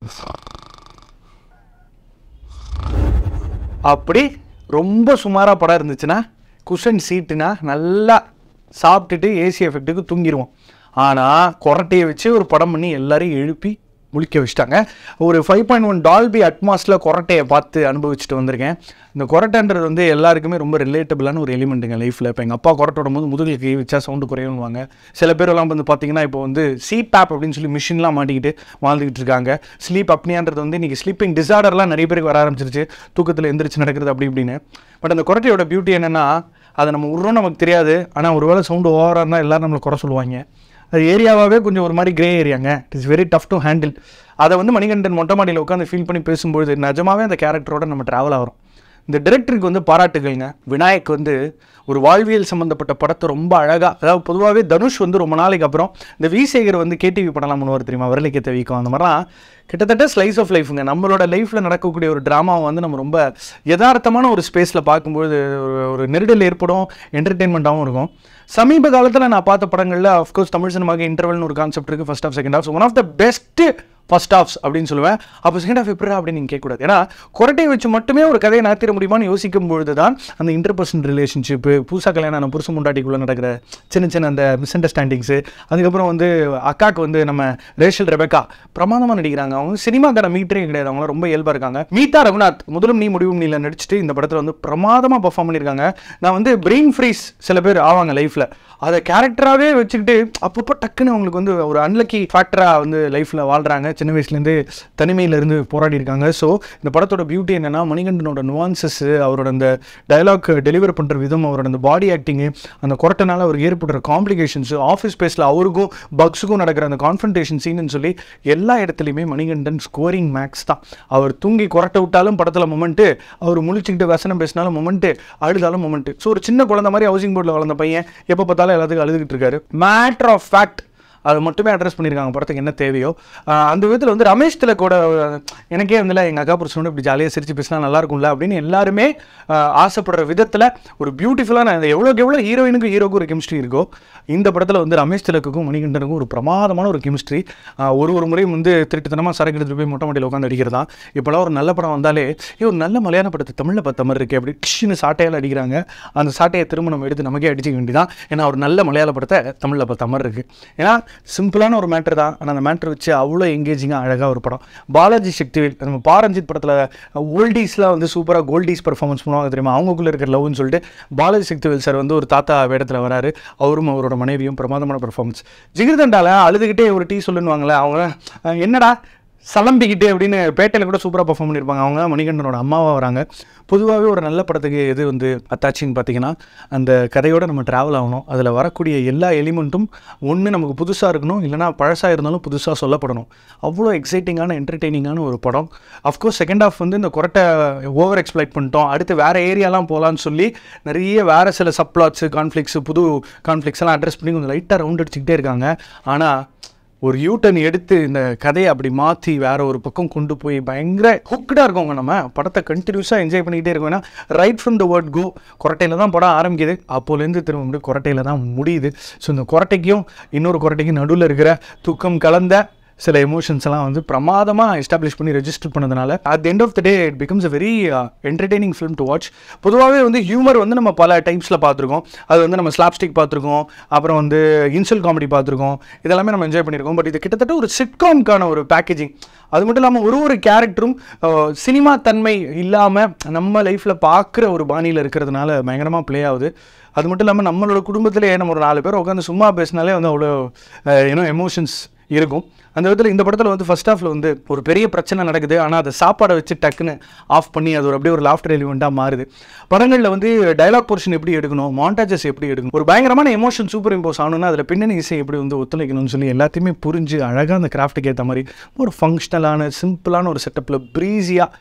அப்படி ரொம்ப சுமாராக படம் இருந்துச்சுன்னா குஷன் சீட்டுனா நல்லா சாப்பிட்டுட்டு ஏசி எஃபெக்ட்டுக்கு தூங்கிடுவோம் ஆனால் கொரட்டையை வச்சு ஒரு படம் பண்ணி எல்லாரையும் எழுப்பி முழிக்க வச்சுட்டாங்க ஒரு ஃபைவ் பாயிண்ட் ஒன் டால்பி அட்மாஸில் கொரட்டையை பார்த்து அனுபவிச்சுட்டு வந்திருக்கேன் இந்த கொரட்டைன்றது வந்து எல்லாருக்குமே ரொம்ப ரிலேட்டபிளான ஒரு எலிமெண்ட்டுங்க லைஃப்பில் இப்போ எங்கள் அப்பா கொரட்டை போது முதுகில் கை வச்சா சவுண்டு குறையுவாங்க சில பேரெல்லாம் வந்து பார்த்தீங்கன்னா இப்போ வந்து சீபேப் அப்படின்னு சொல்லி மிஷின்லாம் மாட்டிக்கிட்டு வாழ்ந்துக்கிட்டு இருக்காங்க ஸ்லீப் அப்னியான்றது வந்து இன்றைக்கி ஸ்லீப்பிங் டிசார்டர்லாம் நிறைய பேருக்கு வர ஆரம்பிச்சிருச்சு தூக்கத்தில் எந்திரிச்சு நடக்கிறது அப்படி இப்படின்னு பட் அந்த கொரட்டையோட பியூட்டி என்னென்னா அதை நம்ம விட்றோம் நமக்கு தெரியாது ஆனால் ஒருவேளை சவுண்டு ஓவராக இருந்தால் எல்லாரும் நம்மளை குறை சொல்லுவாங்க அது ஏரியாவாகவே கொஞ்சம் ஒரு மாதிரி கிரே ஏரியாங்க it is very tough to handle அதை வந்து மணிகண்டன் மொட்டை மாடியில் உட்காந்து ஃபீல் பண்ணி பேசும்பொழுது நிஜமாவே அந்த கேரக்டரோட நம்ம ட்ராவல் ஆகிறோம் இந்த டிரெக்டருக்கு வந்து பாராட்டுகள்ங்க விநாயக் வந்து ஒரு வாழ்வியல் சம்மந்தப்பட்ட படத்தை ரொம்ப அழகாக அதாவது பொதுவாகவே தனுஷ் வந்து ரொம்ப நாளைக்கு அப்புறம் இந்த விசேகர் வந்து கேடிவி படம்லாம் பண்ணுவார் தெரியுமா விரலிக்கேத்த வீக்கம் அந்த மாதிரிலாம் கிட்டத்தட்ட ஸ்லைஸ் ஆஃப் லைஃபுங்க நம்மளோட லைஃப்பில் நடக்கக்கூடிய ஒரு ட்ராமாவை வந்து நம்ம ரொம்ப யதார்த்தமான ஒரு ஸ்பேஸில் பார்க்கும்போது ஒரு ஒரு நெருடல் ஏற்படும் என்டர்டெயின்மெண்ட்டாகவும் இருக்கும் சமீப காலத்தில் நான் பார்த்த படங்களில் அஃப்கோர்ஸ் தமிழ் சினிமாக்கு இன்டர்வல்னு ஒரு கான்செப்ட் இருக்குது first half second half one of the best first halves அப்படின்னு சொல்லுவேன் அப்போ செகண்ட் ஆஃப் எப்படா அப்படின்னு நீங்கள் கேட்கக்கூடாது ஏன்னா குரட்டையை வச்சு மட்டுமே ஒரு கதையை நகர்த்திட முடியுமான்னு யோசிக்கும் பொழுது தான் அந்த இன்டர்பர்சன் ரிலேஷன்ஷிப்பு புதுசாக கல்யாணம் ஆன புருஷ முண்டாட்டிக்குள்ளே நடக்கிற சின்ன சின்ன அந்த மிஸ் அண்டர்ஸ்டாண்டிங்ஸு அதுக்கப்புறம் வந்து அக்காக்கு வந்து நம்ம ரேஷல் ரெபேக்கா பிரமாதமாக நடிக்கிறாங்க அவங்க சினிமாக்கார மீட்டரே கிடையாது அவங்க ரொம்ப இயல்பாக இருக்காங்க மீதா ரகுநாத் முதலும் நீ முடிவும் நீல நடிச்சுட்டு இந்த படத்தில் வந்து பிரமாதமாக பர்ஃபார்ம் பண்ணியிருக்காங்க நான் வந்து பிரெயின் ஃப்ரீஸ் சில பேர் ஆவாங்க லைஃப்பில் அதை கேரக்டராகவே வச்சுக்கிட்டு அப்பப்போ டக்குன்னு அவங்களுக்கு வந்து ஒரு அன்லக்கி ஃபேக்டராக வந்து லைஃப்பில் வாழ்கிறாங்க சின்ன வயசுலேருந்து தனிமையிலேருந்து போராடி இருக்காங்க ஸோ இந்த படத்தோட பியூட்டி என்னென்னா மணிகண்டனோட நுவான்சஸ் அவரோட அந்த டயலாக் டெலிவர் பண்ணுற விதம் அவரோட அந்த பாடி ஆக்டிங்கு அந்த கொரட்டனால அவர் ஏற்படுற காம்ப்ளிகேஷன்ஸு ஆஃபீஸ் ஸ்பேஸில் அவருக்கும் பக்ஸுக்கும் நடக்கிற அந்த கான்ஃபன்டேஷன் சீன்னு சொல்லி எல்லா இடத்துலையுமே மணிகண்டன் ஸ்கோரிங் மேக்ஸ் தான் அவர் தூங்கி கொரட்டை விட்டாலும் படத்தில் மொமெண்ட்டு அவர் முழிச்சுக்கிட்டு வசனம் பேசினாலும் மொமெண்ட்டு அழுதாலும் மொமெண்ட்டு ஸோ ஒரு சின்ன குழந்தை மாதிரி ஹவுசிங் போர்டில் வளர்ந்த பையன் எப்போ பார்த்தாலும் எல்லாத்துக்கும் அழுதுகிட்டு இருக்காரு மேட்ரு ஆஃப் ஃபேக்ட் அதை மட்டுமே அட்ரஸ் பண்ணியிருக்காங்க படத்துக்கு என்ன தேவையோ ஆஹ் அந்த விதத்தில் வந்து ரமேஷ் திலக்கோட அஹ், எனக்கே வந்து எங்கள் அக்கா புருஷனோட இப்படி ஜாலியாக சிரிச்சு பேசினா நல்லா இருக்கும்ல அப்படின்னு எல்லாருமே ஆஹ், ஆசைப்படுற விதத்தில் ஒரு பியூட்டிஃபுல்லான எவ்வளோக்கு எவ்வளோ ஹீரோயினுக்கும் ஹீரோக்கும் ஒரு கெமிஸ்ட்ரி இருக்கோ இந்த படத்தில் வந்து ரமேஷ் திலக்குக்கும் மணிகண்டனுக்கும் ஒரு பிரமாதமான ஒரு கெமிஸ்ட்ரி ஒரு ஒரு முறையும் வந்து திருட்டுத்தனமாக சரக்கு எடுத்துட்டு போய் மொட்டை மாட்டியில் உட்காந்து அடிக்கிறதா இப்போலாம் ஒரு நல்ல படம் வந்தாலே ஏ ஒரு நல்ல மலையாள படத்தை தமிழில் பார்த்த மாதிரி இருக்கு அப்படி டிஷ்னு சாட்டையால் அடிக்கிறாங்க அந்த சாட்டையை திரும்ப நம்ம எடுத்து நமக்கே அடிச்சிக்க வேண்டியதான் ஏன்னா ஒரு நல்ல மலையாள படத்தை தமிழில் பார்த்த மாதிரி இருக்கு ஏன்னா சிம்பிளான ஒரு மேட்ரு தான் ஆனால் அந்த மேட்ரு வச்சு அவ்வளோ எங்கேஜிங்காக அழகாக ஒரு படம் பாலாஜி சக்திவேல் நம்ம பாரஞ்சித் படத்தில் ஓல்டீஸ்லாம் வந்து சூப்பராக கோல்டீஸ் பர்ஃபார்மன்ஸ் பண்ணுவாங்க தெரியுமா அவங்களுக்குள்ள இருக்கிற லவ்னு சொல்லிட்டு பாலாஜி சக்திவேல் சார் வந்து ஒரு தாத்தா வேடத்தில் வராரு அவரும் அவரோட மனைவியும் பிரமாதமான பர்ஃபார்மன்ஸ் ஜிகிர்தண்டால அழுதுகிட்டே ஒரு டீ சொல்லுவாங்களே அவங்க அஹ், என்னடா சலம்பிக்கிட்டு அப்படின்னு பேட்டையில் கூட சூப்பராக பர்ஃபார்ம் பண்ணியிருப்பாங்க அவங்க மணிகண்டனோட அம்மாவாக வராங்க பொதுவாகவே ஒரு நல்ல படத்துக்கு எது வந்து அத்தாச்சின்னு பார்த்தீங்கன்னா அந்த கதையோட நம்ம ட்ராவல் ஆகணும் அதில் வரக்கூடிய எல்லா எலிமெண்ட்டும் ஒன்று நமக்கு புதுசாக இருக்கணும் இல்லைனா பழசாக இருந்தாலும் புதுசாக சொல்லப்படணும் அவ்வளோ எக்ஸைட்டிங்கான என்டர்டெய்னிங்கான ஒரு படம் அஃப்கோர்ஸ் செகண்ட் ஹாஃப் வந்து இந்த கொரட்டை ஓவர் எக்ஸ்பிளைட் பண்ணிட்டோம் அடுத்து வேறு ஏரியாலாம் போகலான்னு சொல்லி நிறைய வேறு சில சப்ளாட்ஸு கான்ஃப்ளிக்ஸு புது கான்ஃப்ளிக்ஸ் எல்லாம் அட்ரஸ் பண்ணி கொஞ்சம் லைட்டாக ரவுண்ட் அடிச்சுக்கிட்டே இருக்காங்க ஆனால் ஒரு யூட்டன் எடுத்து இந்த கதையை அப்படி மாற்றி வேற ஒரு பக்கம் கொண்டு போய் பயங்கர ஹுக்கடாக இருக்கவங்க நம்ம படத்தை கண்டினியூஸாக என்ஜாய் பண்ணிக்கிட்டே இருக்கோம் ஏன்னா right from the word go கொரட்டையில் தான் படம் ஆரம்பிக்குது அப்போலேருந்து திரும்ப முடியும் கொரட்டையில் தான் முடியுது ஸோ இந்த கொரட்டைக்கும் இன்னொரு கொரட்டைக்கும் நடுவில் இருக்கிற துக்கம் கலந்த சில எமோஷன்ஸ் எல்லாம் வந்து பிரமாதமாக எஸ்டாப்ளிஷ் பண்ணி ரெஜிஸ்டர் பண்ணதுனால at the end of the day it becomes a very entertaining film to watch பொதுவாகவே வந்து ஹியூமர் வந்து நம்ம பல டைப்ஸில் பார்த்துருக்கோம் அது வந்து நம்ம ஸ்லாப்ஸ்டிக் பார்த்துருக்கோம் அப்புறம் வந்து இன்சல் காமெடி பார்த்துருக்கோம் இதெல்லாமே நம்ம என்ஜாய் பண்ணியிருக்கோம் பட் இது கிட்டத்தட்ட ஒரு சிட்காம்க்கான ஒரு பேக்கேஜிங் அது மட்டும் இல்லாமல் ஒரு ஒரு கேரக்டரும் சினிமா தன்மை இல்லாமல் நம்ம லைஃப்பில் பார்க்குற ஒரு பாணியில் இருக்கிறதுனால பயங்கரமாக ப்ளே ஆகுது அது மட்டும் இல்லாமல் நம்மளோட குடும்பத்திலே நம்ம ஒரு நாலு பேர் உட்காந்து சும்மா பேசினாலே வந்து அவ்வளோ ஏன்னோ எமோஷன்ஸ் இருக்கும் அந்த விதத்தில் இந்த படத்தில் வந்து ஃபர்ஸ்ட் ஹாஃபில் வந்து ஒரு பெரிய பிரச்சனை நடக்குது ஆனால் அதை சாப்பாடை வச்சு டக்குன்னு ஆஃப் பண்ணி அது ஒரு அப்படியே ஒரு லாஃப்டர் எலிமெண்ட்டாக மாறுது படங்களில் வந்து டயலாக் போர்ஷன் எப்படி எடுக்கணும் மாண்டாஜஸ் எப்படி எடுக்கணும் ஒரு பயங்கரமான எமோஷன் சூப்பர் இம்போஸ் ஆகணும்னா அதில் பின்னணி இசை எப்படி வந்து ஒத்துழைக்கணும்னு சொல்லி எல்லாத்தையுமே புரிஞ்சு அழகாக அந்த கிராஃப்ட்டுக்கு ஏற்ற மாதிரி ஒரு ஃபங்க்ஷனலான சிம்பிளான ஒரு செட்டப்பில் ப்ரீஸியாக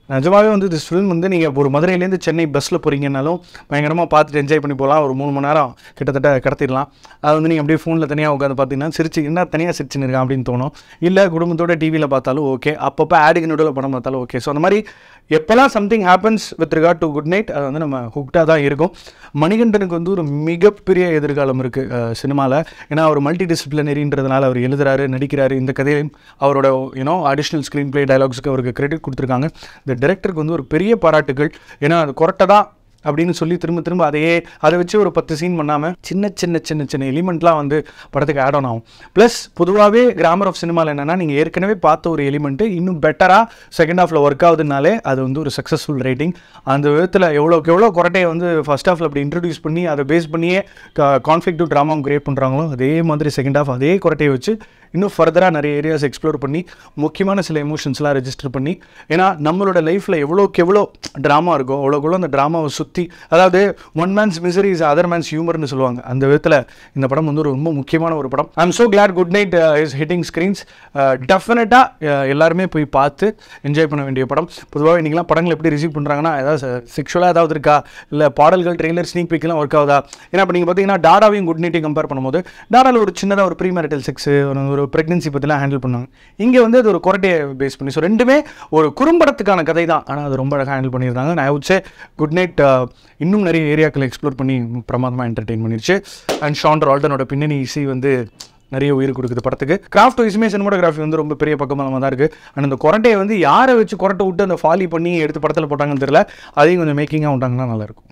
நிஜமாவே வந்து this ஃபிலிம் வந்து நீங்கள் ஒரு மதுரையிலேருந்து சென்னை பஸ்ஸில் போகிறீங்கனாலும் பயங்கரமாக பார்த்துட்டு என்ஜாய் பண்ணி போகலாம் ஒரு மூணு மணி நேரம் கிட்டத்தட்ட கடத்திடலாம் அது வந்து நீங்கள் அப்படியே ஃபோனில் தனியாக உட்காந்து பார்த்தீங்கன்னா சிரிச்சு என்ன தனியாக சிரிச்சுன்னு இருக்கான் அப்படின்னு தோணும் இல்லை குடும்பத்தோட டிவியில் பார்த்தாலும் ஓகே அப்பப்போ ஆடுக்கு நடுவில் படம் பார்த்தாலும் ஓகே ஸோ அந்த மாதிரி எப்போல்லாம் something happens with regard to good night அது வந்து நம்ம ஹுக்டாக தான் இருக்கும் மணிகண்டனுக்கு வந்து ஒரு மிகப்பெரிய எதிர்காலம் இருக்குது சினிமாவில் ஏன்னா அவர் மல்டி டிசிப்ளினரின்றதுனால அவர் எழுதுறாரு நடிக்கிறாரு இந்த கதையிலையும் அவரோட யூனோ அடிஷ்னல் ஸ்க்ரீன் ப்ளே டைலாக்ஸ்க்கு அவருக்கு கிரெடிட் கொடுத்துருக்காங்க இந்த டைரக்டருக்கு வந்து ஒரு பெரிய பாராட்டுகள் ஏன்னா அது கொரட்டை தான் அப்படின்னு சொல்லி திரும்ப திரும்ப அதையே அதை வச்சு ஒரு பத்து சீன் பண்ணாமல் சின்ன சின்ன சின்ன சின்ன எலிமெண்ட்லாம் வந்து படத்துக்கு ஆட் ஆன் ஆகும் ப்ளஸ் பொதுவாகவே கிராமர் ஆஃப் சினிமாவில் என்னென்னா நீங்கள் ஏற்கனவே பார்த்த ஒரு எலிமெண்ட்டு இன்னும் பெட்டராக செகண்ட் ஹாஃபில் ஒர்க் ஆகுதுனாலே அது வந்து ஒரு சக்ஸஸ்ஃபுல் ரைட்டிங் அந்த விதத்தில் எவ்வளோக்கு எவ்வளோ கொரட்டையை வந்து ஃபர்ஸ்ட் ஹாஃபில் அப்படி இன்ட்ரடியூஸ் பண்ணி அதை பேஸ் பண்ணியே கான்ஃப்ளிக்டிவ் ட்ராமாவும் கிரியேட் பண்ணுறாங்களோ அதே மாதிரி செகண்ட் ஹாஃப் அதே கொரட்டையை வச்சு இன்னும் ஃபர்தராக நிறைய ஏரியாஸ் எக்ஸ்ப்ளோர் பண்ணி முக்கியமான சில எமோஷன்ஸ்லாம் ரெஜிஸ்டர் பண்ணி ஏன்னா நம்மளோட லைஃப்பில் எவ்வளோக்கு எவ்வளோ ட்ராமா இருக்கோ அவ்வளோக்கு எவ்வளோ அந்த ட்ராமாவை சுற்றி அதாவது one man's misery is other man's ஹியூமர்னு சொல்லுவாங்க அந்த விதத்தில் இந்த படம் வந்து ஒரு ரொம்ப முக்கியமான ஒரு படம் I'm so glad good night is hitting screens டெஃபினட்டாக எல்லாருமே போய் பார்த்து என்ஜாய் பண்ண வேண்டிய படம் பொதுவாக இன்றைக்கெலாம் படங்கள் எப்படி ரிசீவ் பண்ணுறாங்கன்னா ஏதாவது செக்ஷுவலாக ஏதாவது இருக்கா இல்லை பாடல்கள் ட்ரெய்லர் ஸ்னீக் பிக்லாம் ஒர்க் ஆகுதா ஏன்னா இப்போ நீங்கள் பார்த்தீங்கன்னா டாடாவையும் குட் நைட்டையும் கம்பேர் பண்ணும்போது டாடாவில் ஒரு சின்னதாக ஒரு ப்ரீ மேரிட்டல் செக்ஸ் ஒரு ப்ரெக்னன்சி பற்றிலாம் ஹேண்டில் பண்ணாங்க இங்கே வந்து அது ஒரு கொரட்டையை பேஸ் பண்ணி ஸோ ரெண்டுமே ஒரு குறும்படத்துக்கான கதை தான் ஆனால் அது ரொம்ப அழகாக ஹேண்டில் பண்ணியிருந்தாங்க நான் உச்சே குட் நைட் இன்னும் நிறைய ஏரியாக்களை எக்ஸ்ப்ளோர் பண்ணி பிரமாதமாக என்டர்டெயின் பண்ணிருச்சு அண்ட் ஷாண்டர் ஆல்டனோட பின்னணி இசை வந்து நிறைய உயிர் கொடுக்குது படத்துக்கு கிராஃப்ட் வைஸுமே சினிமோட்டோகிராஃபி வந்து ரொம்ப பெரிய பக்கமாக தான் இருக்குது அண்ட் அந்த கொரட்டையை வந்து யாரை வச்சு கொரட்டை விட்டு அந்த ஃபாலி பண்ணி எடுத்து படத்தில் போட்டாங்கன்னு தெரியல அதையும் கொஞ்சம் மேக்கிங்காக விட்டாங்கன்னா நல்லாயிருக்கும்